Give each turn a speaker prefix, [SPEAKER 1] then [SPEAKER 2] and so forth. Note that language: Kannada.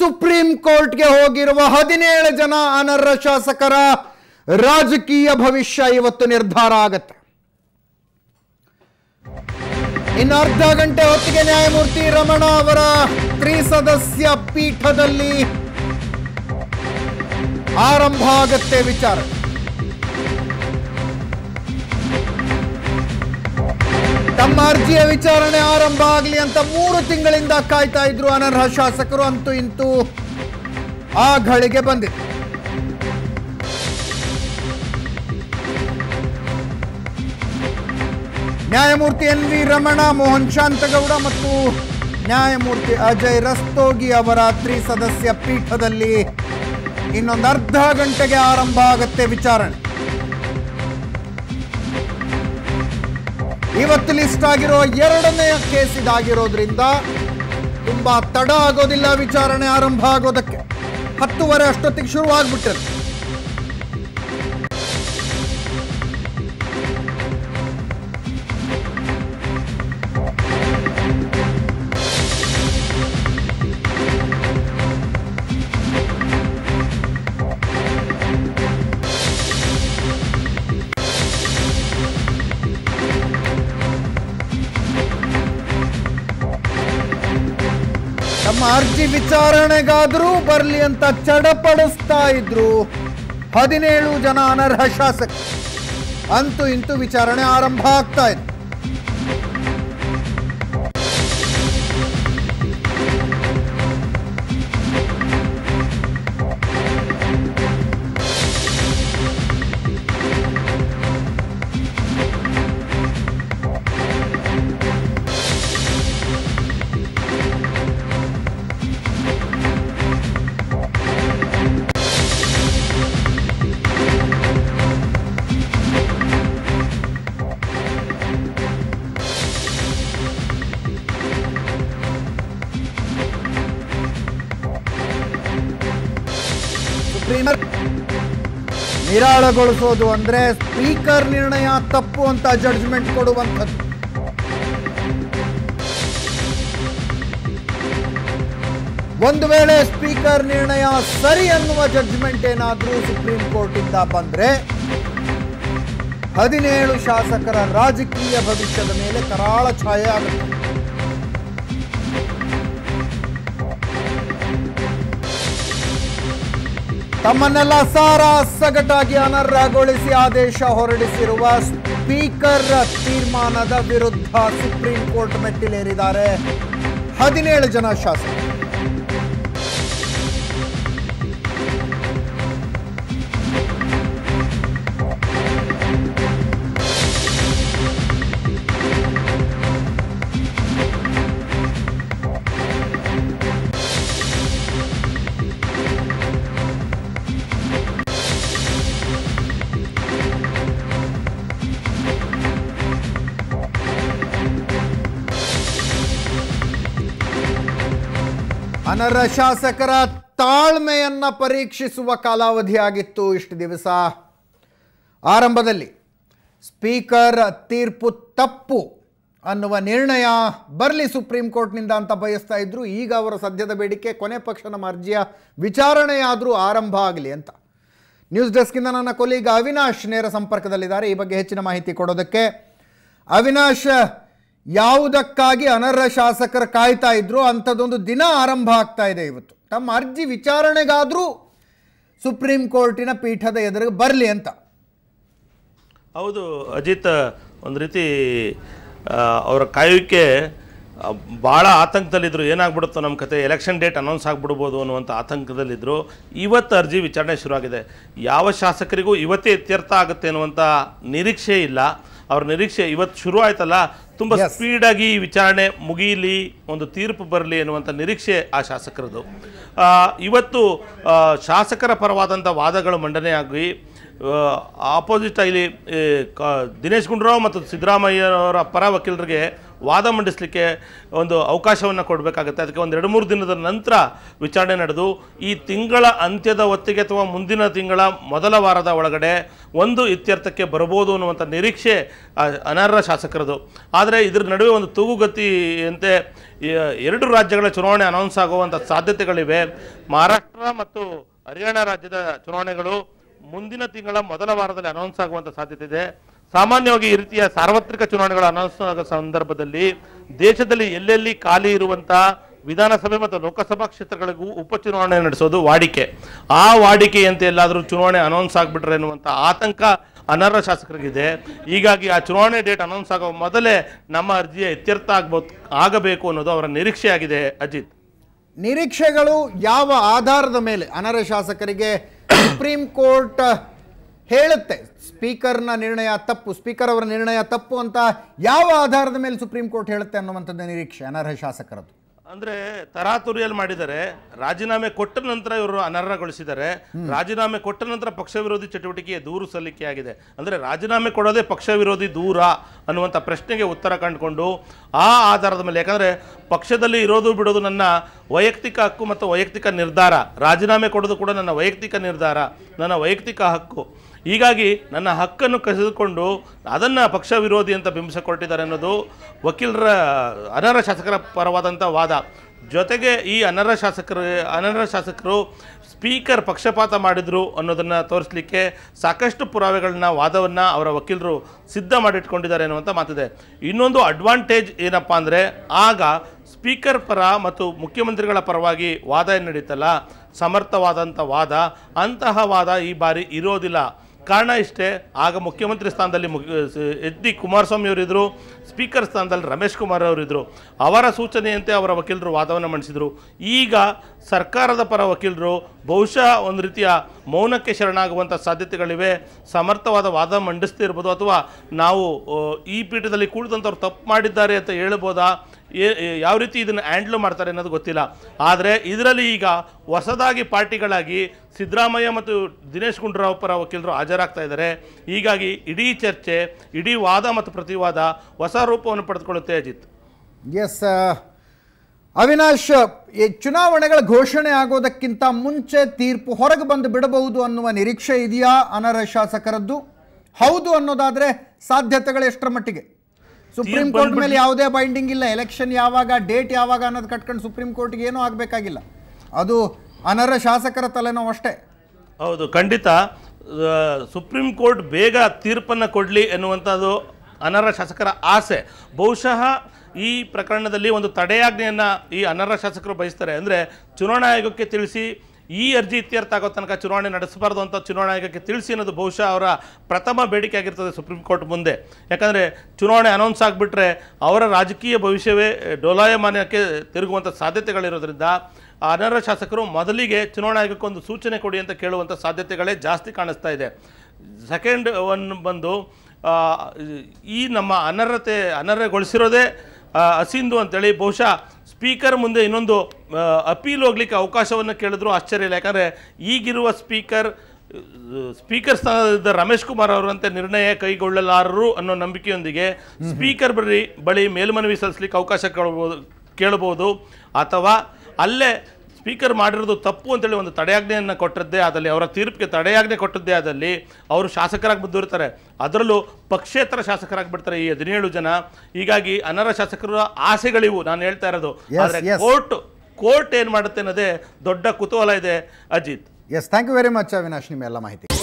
[SPEAKER 1] ಸುಪ್ರೀಂ ಕೋರ್ಟ್ಗೆ ಹೋಗಿರುವ ಹದಿನೇಳು ಜನ ಅನರ್ಹ ಶಾಸಕರ ರಾಜಕೀಯ ಭವಿಷ್ಯ ಇವತ್ತು ನಿರ್ಧಾರ ಆಗತ್ತೆ ಇನ್ನು ಅರ್ಧ ಗಂಟೆ ಹೊತ್ತಿಗೆ ನ್ಯಾಯಮೂರ್ತಿ ರಮಣ ಅವರ ತ್ರಿಸದಸ್ಯ ಪೀಠದಲ್ಲಿ ಆರಂಭ ಆಗತ್ತೆ ವಿಚಾರ ತಮ್ಮ ಅರ್ಜಿಯ ವಿಚಾರಣೆ ಆರಂಭ ಆಗಲಿ ಅಂತ ಮೂರು ತಿಂಗಳಿಂದ ಕಾಯ್ತಾ ಇದ್ರು ಅನರ್ಹ ಶಾಸಕರು ಅಂತೂ ಇಂತೂ ಆ ಘಳಿಗೆ ಬಂದಿದೆ ನ್ಯಾಯಮೂರ್ತಿ ಎನ್ ವಿ ರಮಣ ಮೋಹನ್ ಶಾಂತಗೌಡ ಮತ್ತು ನ್ಯಾಯಮೂರ್ತಿ ಅಜಯ್ ರಸ್ತೋಗಿ ಅವರ ತ್ರಿಸದಸ್ಯ ಪೀಠದಲ್ಲಿ ಇನ್ನೊಂದು ಅರ್ಧ ಗಂಟೆಗೆ ಆರಂಭ ಆಗತ್ತೆ ವಿಚಾರಣೆ ಇವತ್ತು ಲಿಸ್ಟ್ ಆಗಿರೋ ಎರಡನೆಯ ಕೇಸ್ ಇದಾಗಿರೋದ್ರಿಂದ ತುಂಬಾ ತಡ ಆಗೋದಿಲ್ಲ ವಿಚಾರಣೆ ಆರಂಭ ಆಗೋದಕ್ಕೆ ಹತ್ತುವರೆ ಅಷ್ಟೊತ್ತಿಗೆ ಶುರು ಆಗ್ಬಿಟ್ಟಿದೆ ತಮ್ಮ ಅರ್ಜಿ ವಿಚಾರಣೆಗಾದರೂ ಬರಲಿ ಅಂತ ಚಡಪಡಿಸ್ತಾ ಇದ್ರು ಹದಿನೇಳು ಜನ ಅನರ್ಹ ಶಾಸಕ ಅಂತೂ ಇಂತೂ ವಿಚಾರಣೆ ಆರಂಭ ಆಗ್ತಾ ಇದೆ ಸುಪ್ರೀಮರ್ ನಿರಾಳಗೊಳಿಸೋದು ಅಂದ್ರೆ ಸ್ಪೀಕರ್ ನಿರ್ಣಯ ತಪ್ಪು ಅಂತ ಜಡ್ಜ್ಮೆಂಟ್ ಕೊಡುವಂಥದ್ದು ಒಂದು ವೇಳೆ ಸ್ಪೀಕರ್ ನಿರ್ಣಯ ಸರಿ ಅನ್ನುವ ಜಡ್ಜ್ಮೆಂಟ್ ಏನಾದರೂ ಸುಪ್ರೀಂ ಕೋರ್ಟ್ ಇಂದ ಬಂದ್ರೆ ಹದಿನೇಳು ಶಾಸಕರ ರಾಜಕೀಯ ಭವಿಷ್ಯದ ಮೇಲೆ ಕರಾಳ ಛಾಯೆ ಆಗುತ್ತೆ ತಮ್ಮನ್ನೆಲ್ಲ ಸಾರ ಸಗಟಾಗಿ ಅನರ್ಹಗೊಳಿಸಿ ಆದೇಶ ಹೊರಡಿಸಿರುವ ಸ್ಪೀಕರ್ ತೀರ್ಮಾನದ ವಿರುದ್ಧ ಸುಪ್ರೀಂ ಕೋರ್ಟ್ ಮೆಟ್ಟಿಲೇರಿದ್ದಾರೆ ಹದಿನೇಳು ಜನ ಶಾಸಕರು ಅನರ್ಹ ಶಾಸಕರ ತಾಳ್ಮೆಯನ್ನ ಪರೀಕ್ಷಿಸುವ ಕಾಲಾವಧಿಯಾಗಿತ್ತು ಇಷ್ಟು ದಿವಸ ಆರಂಭದಲ್ಲಿ ಸ್ಪೀಕರ್ ತೀರ್ಪು ತಪ್ಪು ಅನ್ನುವ ನಿರ್ಣಯ ಬರಲಿ ಸುಪ್ರೀಂ ಕೋರ್ಟ್ನಿಂದ ಅಂತ ಬಯಸ್ತಾ ಇದ್ರು ಈಗ ಅವರ ಸದ್ಯದ ಬೇಡಿಕೆ ಕೊನೆ ಪಕ್ಷ ನಮ್ಮ ಅರ್ಜಿಯ ವಿಚಾರಣೆಯಾದರೂ ಆರಂಭ ಆಗಲಿ ಅಂತ ನ್ಯೂಸ್ ಡೆಸ್ಕಿಂದ ನನ್ನ ಕೊಲೀಗ ಅವಿನಾಶ್ ನೇರ ಸಂಪರ್ಕದಲ್ಲಿದ್ದಾರೆ ಈ ಬಗ್ಗೆ ಹೆಚ್ಚಿನ ಮಾಹಿತಿ ಕೊಡೋದಕ್ಕೆ ಅವಿನಾಶ್ ಯಾವುದಕ್ಕಾಗಿ ಅನರ್ಹ ಶಾಸಕರು ಕಾಯ್ತಾ ಇದ್ರು ಅಂಥದ್ದೊಂದು ದಿನ ಆರಂಭ ಆಗ್ತಾ ಇದೆ ಇವತ್ತು ತಮ್ಮ ಅರ್ಜಿ ವಿಚಾರಣೆಗಾದರೂ ಸುಪ್ರೀಂ ಕೋರ್ಟಿನ ಪೀಠದ ಎದುರಿಗೆ ಬರಲಿ ಅಂತ
[SPEAKER 2] ಹೌದು ಅಜಿತ್ ಒಂದು ರೀತಿ ಆ, ಅವರ ಕಾಯುವಿಕೆ ಆ, ಭಾಳ ಆತಂಕದಲ್ಲಿದ್ದರು ಏನಾಗ್ಬಿಡುತ್ತೋ ನಮ್ಮ ಕತೆ ಎಲೆಕ್ಷನ್ ಡೇಟ್ ಅನೌನ್ಸ್ ಆಗಿಬಿಡ್ಬೋದು ಅನ್ನುವಂಥ ಆತಂಕದಲ್ಲಿದ್ದರು ಇವತ್ತು ಅರ್ಜಿ ವಿಚಾರಣೆ ಶುರುವಾಗಿದೆ ಯಾವ ಶಾಸಕರಿಗೂ ಇವತ್ತೇ ಇತ್ಯರ್ಥ ಆಗುತ್ತೆ ಅನ್ನುವಂಥ ನಿರೀಕ್ಷೆ ಇಲ್ಲ ಅವ್ರ ನಿರೀಕ್ಷೆ ಇವತ್ತು ಶುರು ಆಯ್ತಲ್ಲ ತುಂಬ
[SPEAKER 1] Yes.
[SPEAKER 2] ಸ್ಪೀಡಾಗಿ ಈ ವಿಚಾರಣೆ ಮುಗೀಲಿ ಒಂದು ತೀರ್ಪು ಬರಲಿ ಅನ್ನುವಂಥ ನಿರೀಕ್ಷೆ ಆ ಶಾಸಕರದು ಆ, ಇವತ್ತು ಆ, ಶಾಸಕರ ಪರವಾದಂಥ ವಾದಗಳು ಮಂಡನೆಯಾಗಿ ಆಪೋಸಿಟ್ ಇಲ್ಲಿ ಈ, ಕ- ದಿನೇಶ್ ಗುಂಡೂರಾವ್ ಮತ್ತು ಸಿದ್ದರಾಮಯ್ಯನವರ ಪರ ವಕೀಲರಿಗೆ ವಾದ ಮಂಡಿಸಲಿಕ್ಕೆ ಒಂದು ಅವಕಾಶವನ್ನು ಕೊಡಬೇಕಾಗುತ್ತೆ ಅದಕ್ಕೆ ಒಂದು ಎರಡು ಮೂರು ದಿನದ ನಂತರ ವಿಚಾರಣೆ ನಡೆದು ಈ ತಿಂಗಳ ಅಂತ್ಯದ ಹೊತ್ತಿಗೆ ಅಥವಾ ಮುಂದಿನ ತಿಂಗಳ ಮೊದಲ ವಾರದ ಒಳಗಡೆ ಒಂದು ಇತ್ಯರ್ಥಕ್ಕೆ ಬರಬಹುದು ಅನ್ನುವಂಥ ನಿರೀಕ್ಷೆ ಆ, ಅನರ್ಹ ಶಾಸಕರದು ಆದರೆ ಇದರ ನಡುವೆ ಒಂದು ತೂಗುಗತಿಯಂತೆ ಈ ಎರಡು ರಾಜ್ಯಗಳ ಚುನಾವಣೆ ಅನೌನ್ಸ್ ಆಗುವಂಥ ಸಾಧ್ಯತೆಗಳಿವೆ ಮಹಾರಾಷ್ಟ್ರ ಮತ್ತು ಹರಿಯಾಣ ರಾಜ್ಯದ ಚುನಾವಣೆಗಳು ಮುಂದಿನ ತಿಂಗಳ ಮೊದಲ ವಾರದಲ್ಲಿ ಅನೌನ್ಸ್ ಆಗುವಂಥ ಸಾಧ್ಯತೆ ಇದೆ ಸಾಮಾನ್ಯವಾಗಿ ಈ ರೀತಿಯ ಸಾರ್ವತ್ರಿಕ ಚುನಾವಣೆಗಳು ಅನೌನ್ಸ್ ಆಗೋ ಸಂದರ್ಭದಲ್ಲಿ ದೇಶದಲ್ಲಿ ಎಲ್ಲೆಲ್ಲಿ ಖಾಲಿ ಇರುವಂಥ ವಿಧಾನಸಭೆ ಮತ್ತು ಲೋಕಸಭಾ ಕ್ಷೇತ್ರಗಳಿಗೂ ಉಪಚುನಾವಣೆ ನಡೆಸೋದು ವಾಡಿಕೆ ಆ ವಾಡಿಕೆಯಂತೆ ಎಲ್ಲಾದರೂ ಚುನಾವಣೆ ಅನೌನ್ಸ್ ಆಗಿಬಿಟ್ರೆ ಎನ್ನುವಂಥ ಆತಂಕ ಅನರ್ಹ ಶಾಸಕರಿಗಿದೆ ಹೀಗಾಗಿ ಆ ಚುನಾವಣೆ ಡೇಟ್ ಅನೌನ್ಸ್ ಆಗೋ ಮೊದಲೇ ನಮ್ಮ ಅರ್ಜಿಯ ಇತ್ಯರ್ಥ ಆಗ್ಬೋದು ಆಗಬೇಕು ಅನ್ನೋದು ಅವರ ನಿರೀಕ್ಷೆ ಆಗಿದೆ ಅಜಿತ್
[SPEAKER 1] ನಿರೀಕ್ಷೆಗಳು ಯಾವ ಆಧಾರದ ಮೇಲೆ ಅನರ್ಹ ಶಾಸಕರಿಗೆ ಸುಪ್ರೀಂ ಕೋರ್ಟ್ ಹೇಳುತ್ತೆ ಸ್ಪೀಕರ್ನ ನಿರ್ಣಯ ತಪ್ಪು ಸ್ಪೀಕರ್ ಅವರ ನಿರ್ಣಯ ತಪ್ಪು ಅಂತ ಯಾವ ಆಧಾರದ ಮೇಲೆ ಸುಪ್ರೀಂ ಕೋರ್ಟ್ ಹೇಳುತ್ತೆ ಅನ್ನುವಂಥದ್ದು ನಿರೀಕ್ಷೆ ಅನರ್ಹ ಶಾಸಕರದ್ದು
[SPEAKER 2] ಅಂದ್ರೆ ತರಾತುರಿಯಲ್ಲಿ ಮಾಡಿದ್ದಾರೆ ರಾಜೀನಾಮೆ ಕೊಟ್ಟ ನಂತರ ಇವರು ಅನರ್ಹಗೊಳಿಸಿದ್ದಾರೆ ರಾಜೀನಾಮೆ ಕೊಟ್ಟ ನಂತರ ಪಕ್ಷ ವಿರೋಧಿ ಚಟುವಟಿಕೆಯ ದೂರು ಸಲ್ಲಿಕೆಯಾಗಿದೆ ಅಂದ್ರೆ ರಾಜೀನಾಮೆ ಕೊಡೋದೇ ಪಕ್ಷ ವಿರೋಧಿ ದೂರ ಅನ್ನುವಂಥ ಪ್ರಶ್ನೆಗೆ ಉತ್ತರ ಕಂಡುಕೊಂಡು ಆ ಆಧಾರದ ಮೇಲೆ ಯಾಕಂದ್ರೆ ಪಕ್ಷದಲ್ಲಿ ಇರೋದು ಬಿಡೋದು ನನ್ನ ವೈಯಕ್ತಿಕ ಹಕ್ಕು ಮತ್ತು ವೈಯಕ್ತಿಕ ನಿರ್ಧಾರ ರಾಜೀನಾಮೆ ಕೊಡೋದು ಕೂಡ ನನ್ನ ವೈಯಕ್ತಿಕ ನಿರ್ಧಾರ ನನ್ನ ವೈಯಕ್ತಿಕ ಹಕ್ಕು ಹೀಗಾಗಿ ನನ್ನ ಹಕ್ಕನ್ನು ಕಸಿದುಕೊಂಡು ಅದನ್ನು ಪಕ್ಷ ವಿರೋಧಿ ಅಂತ ಬಿಂಬಿಸಿಕೊಟ್ಟಿದ್ದಾರೆ ಅನ್ನೋದು ವಕೀಲರ ಅನರ್ಹ ಶಾಸಕರ ಪರವಾದಂಥ ವಾದ ಜೊತೆಗೆ ಈ ಅನರ್ಹ ಶಾಸಕರು ಅನರ್ಹ ಶಾಸಕರು ಸ್ಪೀಕರ್ ಪಕ್ಷಪಾತ ಮಾಡಿದರು ಅನ್ನೋದನ್ನು ತೋರಿಸಲಿಕ್ಕೆ ಸಾಕಷ್ಟು ಪುರಾವೆಗಳನ್ನ ವಾದವನ್ನು ಅವರ ವಕೀಲರು ಸಿದ್ಧ ಮಾಡಿಟ್ಕೊಂಡಿದ್ದಾರೆ ಅನ್ನುವಂಥ ಮಾತಿದೆ ಇನ್ನೊಂದು ಅಡ್ವಾಂಟೇಜ್ ಏನಪ್ಪ ಅಂದರೆ ಆಗ ಸ್ಪೀಕರ್ ಪರ ಮತ್ತು ಮುಖ್ಯಮಂತ್ರಿಗಳ ಪರವಾಗಿ ವಾದ ಏನು ನಡೀತಲ್ಲ ಸಮರ್ಥವಾದಂಥ ವಾದ ಅಂತಹ ವಾದ ಈ ಬಾರಿ ಇರೋದಿಲ್ಲ ಕಾರಣ ಇಷ್ಟೇ ಆಗ ಮುಖ್ಯಮಂತ್ರಿ ಸ್ಥಾನದಲ್ಲಿ ಎಚ್ ಡಿ ಕುಮಾರಸ್ವಾಮಿ ಅವರಿದ್ದರು ಸ್ಪೀಕರ್ ಸ್ಥಾನದಲ್ಲಿ ರಮೇಶ್ ಕುಮಾರ್ ಅವರಿದ್ದರು ಅವರ ಸೂಚನೆಯಂತೆ ಅವರ ವಕೀಲರು ವಾದವನ್ನು ಮಂಡಿಸಿದರು ಈಗ ಸರ್ಕಾರದ ಪರ ವಕೀಲರು ಬಹುಶಃ ಒಂದು ರೀತಿಯ ಮೌನಕ್ಕೆ ಶರಣಾಗುವಂಥ ಸಾಧ್ಯತೆಗಳಿವೆ ಸಮರ್ಥವಾದ ವಾದ ಮಂಡಿಸ್ತಾ ಇರ್ಬೋದು ಅಥವಾ ನಾವು ಆ, ಈ ಪೀಠದಲ್ಲಿ ಕುಳಿತಂಥವ್ರು ತಪ್ಪು ಮಾಡಿದ್ದಾರೆ ಅಂತ ಹೇಳ್ಬೋದಾ ಏ- ಏ- ಯಾವ ರೀತಿ ಇದನ್ನು ಹ್ಯಾಂಡ್ಲ್ ಮಾಡ್ತಾರೆ ಅನ್ನೋದು ಗೊತ್ತಿಲ್ಲ ಆದರೆ ಇದರಲ್ಲಿ ಈಗ ಹೊಸದಾಗಿ ಪಾರ್ಟಿಗಳಾಗಿ ಸಿದ್ದರಾಮಯ್ಯ ಮತ್ತು ದಿನೇಶ್ ಗುಂಡೂರಾವ್ ಪರ ವಕೀಲರು ಹಾಜರಾಗ್ತಾ ಇದ್ದಾರೆ ಹೀಗಾಗಿ ಇಡೀ ಚರ್ಚೆ ಇಡೀ ವಾದ ಮತ್ತು ಪ್ರತಿವಾದ ಹೊಸ ರೂಪವನ್ನು ಪಡೆದುಕೊಳ್ಳುತ್ತೆ ಅಜಿತ್
[SPEAKER 1] ಎಸ್ ಅವಿನಾಶ್ ಈ ಚುನಾವಣೆಗಳ ಘೋಷಣೆ ಆಗೋದಕ್ಕಿಂತ ಮುಂಚೆ ತೀರ್ಪು ಹೊರಗೆ ಬಂದು ಬಿಡಬಹುದು ಅನ್ನುವ ನಿರೀಕ್ಷೆ ಇದೆಯಾ ಅನರ್ಹ ಶಾಸಕರದ್ದು ಹೌದು ಅನ್ನೋದಾದ್ರೆ ಸಾಧ್ಯತೆಗಳು ಎಷ್ಟರ ಮಟ್ಟಿಗೆ ಸುಪ್ರೀಂ
[SPEAKER 2] ತೀರ್ಪು
[SPEAKER 1] ಕೋರ್ಟ್ ಮೇಲೆ
[SPEAKER 2] ಬಂದ್ಬಿಟ್ಟು-
[SPEAKER 1] ಯಾವುದೇ ಬೈಂಡಿಂಗ್ ಇಲ್ಲ ಎಲೆಕ್ಷನ್ ಯಾವಾಗ ಡೇಟ್ ಯಾವಾಗ ಅನ್ನೋದು ಕಟ್ಕೊಂಡು ಸುಪ್ರೀಂ ಕೋರ್ಟ್ಗೆ ಏನೂ ಆಗಬೇಕಾಗಿಲ್ಲ ಅದು ಅನರ್ಹ ಶಾಸಕರ ತಲೆನೋವು ಅಷ್ಟೇ
[SPEAKER 2] ಹೌದು ಖಂಡಿತ ಆ, ಸುಪ್ರೀಂ ಕೋರ್ಟ್ ಬೇಗ ತೀರ್ಪನ್ನು ಕೊಡಲಿ ಎನ್ನುವಂಥದ್ದು ಅನರ್ಹ ಶಾಸಕರ ಆಸೆ ಬಹುಶಃ ಈ ಪ್ರಕರಣದಲ್ಲಿ ಒಂದು ತಡೆಯಾಜ್ಞೆಯನ್ನು ಈ ಅನರ್ಹ ಶಾಸಕರು ಬಯಸ್ತಾರೆ ಅಂದರೆ ಚುನಾವಣಾ ಆಯೋಗಕ್ಕೆ ತಿಳಿಸಿ ಈ ಅರ್ಜಿ ಇತ್ಯರ್ಥ ಆಗೋ ತನಕ ಚುನಾವಣೆ ನಡೆಸಬಾರ್ದು ಅಂತ ಚುನಾವಣಾ ಆಯೋಗಕ್ಕೆ ತಿಳಿಸಿ ಅನ್ನೋದು ಬಹುಶಃ ಅವರ ಪ್ರಥಮ ಬೇಡಿಕೆ ಆಗಿರ್ತದೆ ಸುಪ್ರೀಂ ಕೋರ್ಟ್ ಮುಂದೆ ಯಾಕಂದರೆ ಚುನಾವಣೆ ಅನೌನ್ಸ್ ಆಗಿಬಿಟ್ರೆ ಅವರ ರಾಜಕೀಯ ಭವಿಷ್ಯವೇ ಡೋಲಾಯಮಾನಕ್ಕೆ ತಿರುಗುವಂಥ ಸಾಧ್ಯತೆಗಳಿರೋದ್ರಿಂದ ಆ ಅನರ್ಹ ಶಾಸಕರು ಮೊದಲಿಗೆ ಚುನಾವಣಾ ಆಯೋಗಕ್ಕೆ ಒಂದು ಸೂಚನೆ ಕೊಡಿ ಅಂತ ಕೇಳುವಂಥ ಸಾಧ್ಯತೆಗಳೇ ಜಾಸ್ತಿ ಕಾಣಿಸ್ತಾ ಇದೆ ಸೆಕೆಂಡ್ ಒನ್ ಬಂದು ಆ, ಈ ನಮ್ಮ ಅನರ್ಹತೆ ಅನರ್ಹಗೊಳಿಸಿರೋದೇ ಆ, ಹಸಿಂದು ಅಂತೇಳಿ ಬಹುಶಃ ಸ್ಪೀಕರ್ ಮುಂದೆ ಇನ್ನೊಂದು ಆ, ಅಪೀಲ್ ಹೋಗ್ಲಿಕ್ಕೆ ಅವಕಾಶವನ್ನು ಕೇಳಿದ್ರು ಆಶ್ಚರ್ಯ ಇಲ್ಲ ಯಾಕಂದರೆ ಈಗಿರುವ ಸ್ಪೀಕರ್ ಸ್ಪೀಕರ್ ಸ್ಥಾನದ ರಮೇಶ್ ಕುಮಾರ್ ಅವರಂತೆ ನಿರ್ಣಯ ಕೈಗೊಳ್ಳಲಾರರು ಅನ್ನೋ ನಂಬಿಕೆಯೊಂದಿಗೆ ಸ್ಪೀಕರ್ ಬಳಿ ಬಳಿ ಮೇಲ್ಮನವಿ ಸಲ್ಲಿಸಲಿಕ್ಕೆ ಅವಕಾಶ ಕೇಳಬಹುದು ಕೇಳಬಹುದು ಅಥವಾ ಅಲ್ಲೇ ಸ್ಪೀಕರ್ ಮಾಡಿರೋದು ತಪ್ಪು ಅಂತೇಳಿ ಒಂದು ತಡೆಯಾಜ್ಞೆಯನ್ನು ಕೊಟ್ಟದ್ದೇ ಆದಲ್ಲಿ ಅವರ ತೀರ್ಪಿಗೆ ತಡೆಯಾಜ್ಞೆ ಕೊಟ್ಟದ್ದೇ ಆದಲ್ಲಿ ಅವರು ಶಾಸಕರಾಗಿ ಬಂದಿರ್ತಾರೆ ಅದರಲ್ಲೂ ಪಕ್ಷೇತರ ಶಾಸಕರಾಗಿ ಬಿಡ್ತಾರೆ ಈ ಹದಿನೇಳು ಜನ ಹೀಗಾಗಿ ಅನರ್ಹ ಶಾಸಕರ ಆಸೆಗಳಿವು ನಾನು ಹೇಳ್ತಾ ಇರೋದು
[SPEAKER 1] Yes,
[SPEAKER 2] ಆದರೆ
[SPEAKER 1] yes.
[SPEAKER 2] ಕೋರ್ಟ್ ಕೋರ್ಟ್ ಏನು ಮಾಡುತ್ತೆ ಅನ್ನೋದೇ ದೊಡ್ಡ ಕುತೂಹಲ ಇದೆ Ajith
[SPEAKER 1] S thank you very much Avinash ನಿಮ್ಮ ಎಲ್ಲ ಮಾಹಿತಿ